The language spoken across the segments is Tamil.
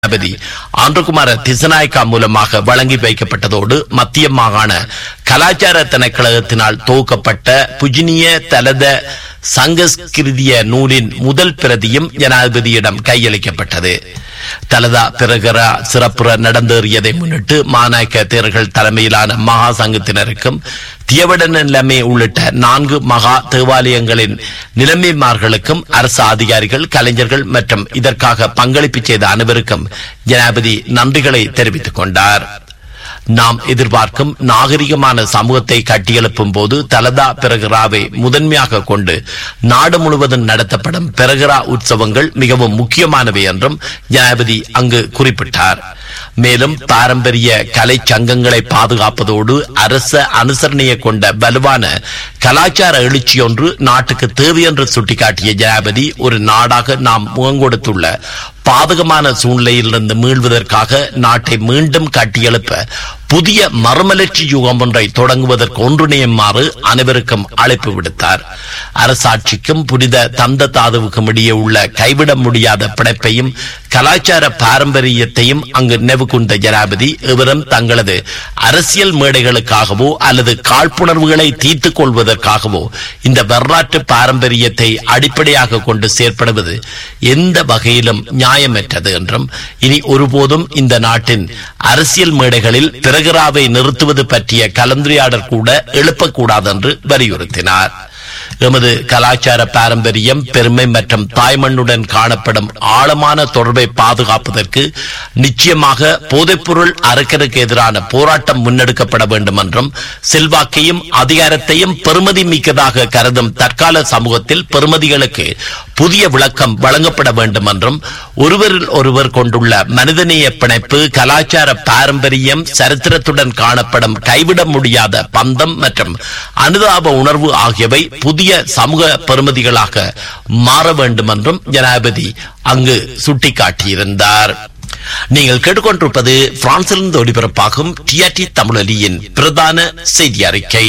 ஜனாதிபதி ஆண்டுகுமார திசநாயக்கா மூலமாக வழங்கி வைக்கப்பட்டதோடு மத்திய மாகாண கலாச்சார திணைக்களத்தினால் துவக்கப்பட்ட புஜினிய தலத சங்கஸ்கிருதிய நூலின் முதல் பிரதியும் ஜனாதிபதியிடம் கையளிக்கப்பட்டது தலதா பிரகரா சிறப்புற நடந்தேறியதை முன்னிட்டு மாநாயக்க தேர்கள் தலைமையிலான மகா சங்கத்தினருக்கும் தியவட நிலைமை உள்ளிட்ட நான்கு மகா தேவாலயங்களின் நிலைமைமார்களுக்கும் அரசு அதிகாரிகள் கலைஞர்கள் மற்றும் இதற்காக பங்களிப்பு செய்த அனைவருக்கும் ஜனாதிபதி நன்றிகளை தெரிவித்துக் கொண்டார் நாம் எதிர்பார்க்கும் நாகரிகமான சமூகத்தை கட்டியெழுப்பும் போது தலதா பிரகராவை முதன்மையாக கொண்டு நாடு முழுவதும் நடத்தப்படும் பிரகரா உற்சவங்கள் மிகவும் முக்கியமானவை என்றும் ஜனாதிபதி அங்கு குறிப்பிட்டார் மேலும் பாரம்பரிய கலை சங்கங்களை பாதுகாப்பதோடு அரச அனுசரணையை கொண்ட வலுவான கலாச்சார எழுச்சியொன்று நாட்டுக்கு தேவை என்று சுட்டிக்காட்டிய ஜனாதிபதி ஒரு நாடாக நாம் முகங்கொடுத்துள்ள பாதகமான சூழ்நிலையிலிருந்து மீள்வதற்காக நாட்டை மீண்டும் கட்டியெழுப்ப புதிய மறுமலர்ச்சி யுகம் ஒன்றை தொடங்குவதற்கு ஒன்றிணையுமாறு அனைவருக்கும் அழைப்பு விடுத்தார் அரசாட்சிக்கும் புனித தந்த தாதுவுக்கும் இடையே உள்ள கைவிட முடியாத பிணைப்பையும் கலாச்சார பாரம்பரியத்தையும் அங்கு நினைவு கொண்ட ஜனாதிபதி இவரும் தங்களது அரசியல் மேடைகளுக்காகவோ அல்லது காழ்ப்புணர்வுகளை தீர்த்துக் கொள்வதற்காகவோ இந்த வரலாற்று பாரம்பரியத்தை அடிப்படையாக கொண்டு செயற்படுவது எந்த வகையிலும் நியாயமற்றது என்றும் இனி ஒருபோதும் இந்த நாட்டின் அரசியல் மேடைகளில் பிரகராவை நிறுத்துவது பற்றிய கலந்துரையாடல் கூட எழுப்பக்கூடாது என்று வலியுறுத்தினார் எமது கலாச்சார பாரம்பரியம் பெருமை மற்றும் தாய்மண்ணுடன் காணப்படும் ஆழமான தொடர்பை பாதுகாப்பதற்கு நிச்சயமாக போதைப்பொருள் அரக்கருக்கு எதிரான போராட்டம் முன்னெடுக்கப்பட வேண்டும் என்றும் செல்வாக்கையும் அதிகாரத்தையும் பெருமதி மிக்கதாக கருதும் தற்கால சமூகத்தில் பெருமதிகளுக்கு புதிய விளக்கம் வழங்கப்பட வேண்டும் என்றும் ஒருவரில் ஒருவர் கொண்டுள்ள மனிதநேய பிணைப்பு கலாச்சார பாரம்பரியம் சரித்திரத்துடன் காணப்படும் கைவிட முடியாத பந்தம் மற்றும் அனுதாப உணர்வு ஆகியவை புதிய சமூக பெருமதிகளாக மாற வேண்டும் என்றும் ஜனாதிபதி அங்கு சுட்டிக்காட்டியிருந்தார் நீங்கள் கேட்டுக்கொண்டிருப்பது பிரான்சிலிருந்து ஒளிபரப்பாகும் டிஆர்டி தமிழொலியின் பிரதான செய்தி அறிக்கை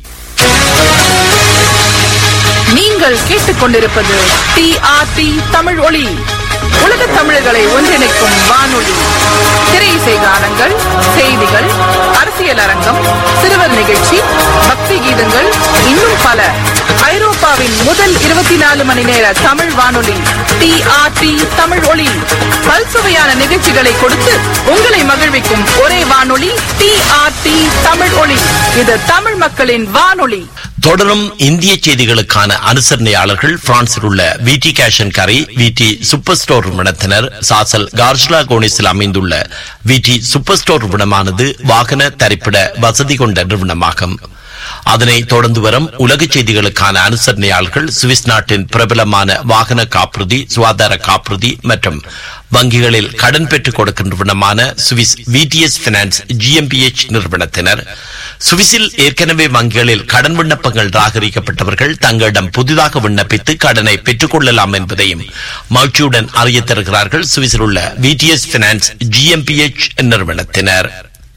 நீங்கள் கேட்டுக்கொண்டிருப்பது டிஆர்டி தமிழ் ஒளி உலக தமிழர்களை ஒன்றிணைக்கும் வானொலி திரையிசை கானங்கள் செய்திகள் அரசியல் அரங்கம் சிறுவர் நிகழ்ச்சி பக்தி கீதங்கள் இன்னும் பல ஐரோப்பாவின் முதல் இருபத்தி நாலு மணி நேர தமிழ் வானொலி டிஆர்டி தமிழ் ஒளி பல்சுவையான நிகழ்ச்சிகளை கொடுத்து உங்களை மகிழ்விக்கும் ஒரே வானொலி டிஆர்டி தமிழ் ஒளி இது தமிழ் மக்களின் வானொலி தொடரும் இந்திய செய்திகளுக்கான அனுசரணையாளர்கள் பிரான்சில் உள்ள விடி கேஷன் கரை விடி சூப்பர் ஸ்டோர் நிறுவனத்தினர் சாசல் கார்ஜ்லா கோனிஸில் அமைந்துள்ள விடி சூப்பர் ஸ்டோர் நிறுவனமானது வாகன தரிப்பிட வசதி கொண்ட நிறுவனமாகும் அதனை தொடர்ந்து வரும் உலக செய்திகளுக்கான அனுசரணையாளர்கள் சுவிஸ் நாட்டின் பிரபலமான வாகன காப்புறுதி சுகாதார காப்புறுதி மற்றும் வங்கிகளில் கடன் பெற்றுக் கொடுக்கும் நிறுவனமான சுவிஸ் விடிஎஸ் பினான்ஸ் ஜிஎம்பிஎச் நிறுவனத்தினர் சுவிஸில் ஏற்கனவே வங்கிகளில் கடன் விண்ணப்பங்கள் ராகரிக்கப்பட்டவர்கள் தங்களிடம் புதிதாக விண்ணப்பித்து கடனை பெற்றுக் கொள்ளலாம் என்பதையும் மகிழ்ச்சியுடன் அறிய தருகிறார்கள் சுவிஸில் உள்ள விடிஎஸ் பினான்ஸ் ஜிஎம்பிஎச் நிறுவனத்தினர்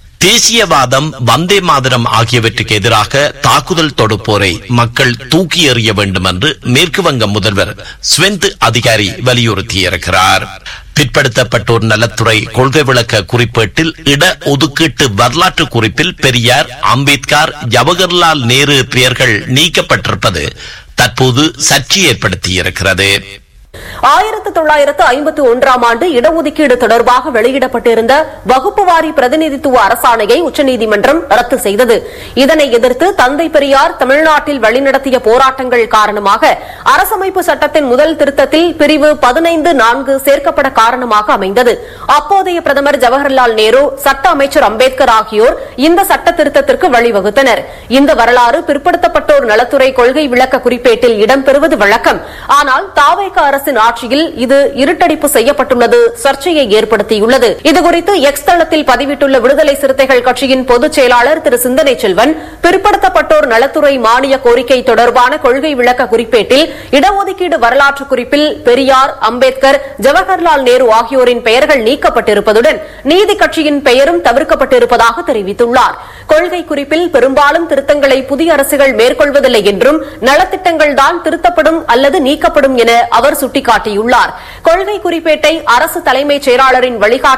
தேசியவாதம் வந்தே மாதரம் ஆகியவற்றுக்கு எதிராக தாக்குதல் தொடுப்போரை மக்கள் தூக்கி எறிய வேண்டும் என்று மேற்கு வங்க முதல்வர் ஸ்வெந்த் அதிகாரி வலியுறுத்தியிருக்கிறார் பிற்படுத்தப்பட்டோர் நலத்துறை கொள்கை விளக்க குறிப்பேட்டில் இட ஒதுக்கீட்டு வரலாற்று குறிப்பில் பெரியார் அம்பேத்கர் ஜவஹர்லால் நேரு பெயர்கள் நீக்கப்பட்டிருப்பது தற்போது சர்ச்சை ஏற்படுத்தியிருக்கிறது ஆயிரத்து தொள்ளாயிரத்து ஐம்பத்தி ஒன்றாம் ஆண்டு இடஒதுக்கீடு தொடர்பாக வெளியிடப்பட்டிருந்த வகுப்பு வாரி பிரதிநிதித்துவ அரசாணையை உச்சநீதிமன்றம் ரத்து செய்தது இதனை எதிர்த்து தந்தை பெரியார் தமிழ்நாட்டில் வழிநடத்திய போராட்டங்கள் காரணமாக அரசமைப்பு சட்டத்தின் முதல் திருத்தத்தில் பிரிவு பதினைந்து நான்கு சேர்க்கப்பட காரணமாக அமைந்தது அப்போதைய பிரதமர் ஜவஹர்லால் நேரு சட்ட அமைச்சர் அம்பேத்கர் ஆகியோர் இந்த சட்ட திருத்தத்திற்கு வழிவகுத்தனர் இந்த வரலாறு பிற்படுத்தப்பட்டோர் நலத்துறை கொள்கை விளக்க குறிப்பேட்டில் இடம்பெறுவது வழக்கம் ஆனால் தாவேக அரசின் ஆட்சியில் இது இருட்டடிப்பு செய்யப்பட்டுள்ளது சர்ச்சையை ஏற்படுத்தியுள்ளது இதுகுறித்து எக்ஸ் தளத்தில் பதிவிட்டுள்ள விடுதலை சிறுத்தைகள் கட்சியின் பொதுச் செயலாளர் திரு சிந்தனை செல்வன் பிற்படுத்தப்பட்டோர் நலத்துறை மானிய கோரிக்கை தொடர்பான கொள்கை விளக்க குறிப்பேட்டில் இடஒதுக்கீடு வரலாற்று குறிப்பில் பெரியார் அம்பேத்கர் ஜவஹர்லால் நேரு ஆகியோரின் பெயர்கள் நீக்கப்பட்டிருப்பதுடன் நீதி கட்சியின் பெயரும் தவிர்க்கப்பட்டிருப்பதாக தெரிவித்துள்ளார் கொள்கை குறிப்பில் பெரும்பாலும் திருத்தங்களை புதிய அரசுகள் மேற்கொள்வதில்லை என்றும் நலத்திட்டங்கள் தான் திருத்தப்படும் அல்லது நீக்கப்படும் என அவர் சுட்டிக்காட்டினார் சுட்டிக்காட்டியுள்ளார் கொள்கை குறிப்பேட்டை அரசு தலைமைச் செயலாளரின் வழிகாட்டு